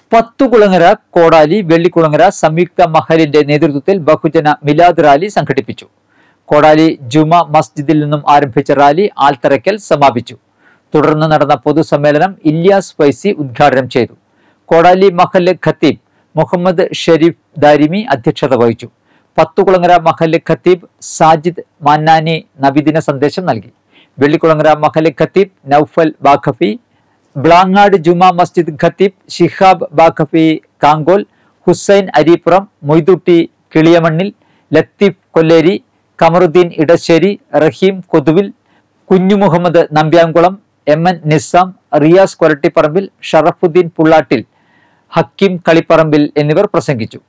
പത്തുകുളങ്ങര കോടാലി വെള്ളിക്കുളങ്ങര സംയുക്ത മഹലിന്റെ നേതൃത്വത്തിൽ ബഹുജന മിലാദ് റാലി സംഘടിപ്പിച്ചു കോടാലി ജുമ മസ്ജിദിൽ നിന്നും ആരംഭിച്ച റാലി ആൽത്തറയ്ക്കൽ സമാപിച്ചു തുടർന്ന് നടന്ന പൊതുസമ്മേളനം ഇല്യാസ് ഫൈസി ഉദ്ഘാടനം ചെയ്തു കോടാലി മഹല്ല് ഖത്തീബ് മുഹമ്മദ് ഷെരീഫ് ദാരിമി അധ്യക്ഷത വഹിച്ചു പത്തുകുളങ്ങര മഹല്ല് ഖത്തീബ് സാജിദ് മാന്നാനി നബിദിന സന്ദേശം നൽകി വെള്ളിക്കുളങ്ങര മഹല്ല് ഖത്തീബ് നൌഫൽ ബാഖഫി ബ്ലാങ്ങാട് ജുമാ മസ്ജിദ് ഖത്തീബ് ഷിഹാബ് ബാഖഫി കാങ്കോൽ ഹുസൈൻ അരീപ്പുറം മൊയ്തുട്ടി കിളിയമണ്ണിൽ ലത്തീഫ് കൊല്ലേരി കമറുദ്ദീൻ ഇടശ്ശേരി റഹീം കൊതുവിൽ കുഞ്ഞു മുഹമ്മദ് നമ്പ്യാംകുളം എം എൻ നിസാം റിയാസ് കൊരട്ടിപ്പറമ്പിൽ ഷറഫുദ്ദീൻ പുള്ളാട്ടിൽ ഹക്കീം കളിപ്പറമ്പിൽ എന്നിവർ പ്രസംഗിച്ചു